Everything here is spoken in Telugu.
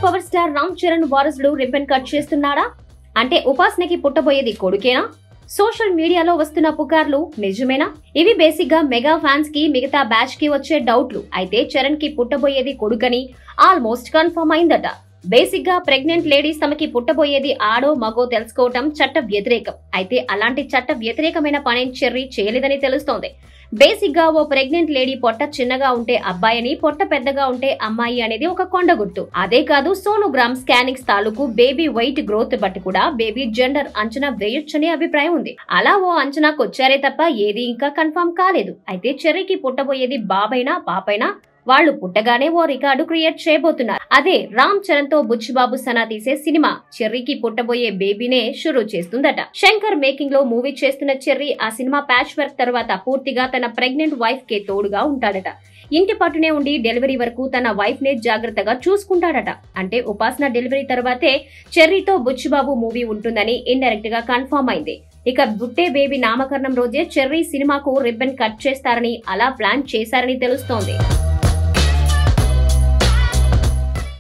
పవర్ స్టార్ రామ్ చరణ్ వారసుడు రిబ్బన్ కట్ చేస్తున్నాడా అంటే ఉపాసనకి పుట్టబోయేది కొడుకేనా సోషల్ మీడియాలో వస్తున్న పుకార్లు నిజమేనా ఇవి బేసిక్ గా మెగా ఫ్యాన్స్ కి మిగతా బ్యాచ్ కి వచ్చే డౌట్లు అయితే చరణ్ కి పుట్టబోయేది కొడుకని ఆల్మోస్ట్ కన్ఫర్మ్ అయిందట బేసిక్ గా ప్రెగ్నెంట్ లేడీస్ తమకి పుట్టబోయేది ఆడో మగో తెలుసుకోవటం చట్ట వ్యతిరేకం అయితే అలాంటి చట్ట వ్యతిరేకమైన పనేం చెర్రీ చేయలేదని తెలుస్తోంది బేసిక్ గా ఓ ప్రెగ్నెంట్ లేడీ పొట్ట చిన్నగా ఉంటే అబ్బాయిని పొట్ట పెద్దగా ఉంటే అమ్మాయి అనేది ఒక కొండ గుర్తు అదే కాదు సోనోగ్రామ్ స్కానింగ్స్ తాలూకు బేబీ వెయిట్ గ్రోత్ బట్టి కూడా బేబీ జెండర్ అంచనా వేయొచ్చని అభిప్రాయం ఉంది అలా ఓ అంచనాకు వచ్చారే తప్ప ఏది ఇంకా కన్ఫర్మ్ కాలేదు అయితే చెర్రీకి పుట్టబోయేది బాబైనా పాపైనా వాళ్ళు పుట్టగానే ఓ రికార్డు క్రియేట్ చేయబోతున్నారు అదే రామ్ చరణ్ తో బుచ్చిబాబు సనా తీసే సినిమా చెర్రీకి పుట్టబోయే బేబీనే షురూ చేస్తుందట శంకర్ మేకింగ్ లో మూవీ చేస్తున్న చెర్రీ ఆ సినిమా ప్యాచ్ వర్క్ తర్వాత పూర్తిగా తన ప్రెగ్నెంట్ వైఫ్ కే తోడుగా ఉంటాడట ఇంటి పట్టునే ఉండి డెలివరీ వరకు తన వైఫ్ నే జాగ్రత్తగా చూసుకుంటాడట అంటే ఉపాసన డెలివరీ తర్వాతే చెర్రీతో బుచ్చిబాబు మూవీ ఉంటుందని ఇండైరెక్ట్ గా కన్ఫర్మ్ అయింది ఇక బుట్టే బేబీ నామకరణం రోజే చెర్రీ సినిమాకు రిబ్బన్ కట్ చేస్తారని అలా ప్లాన్ చేశారని తెలుస్తోంది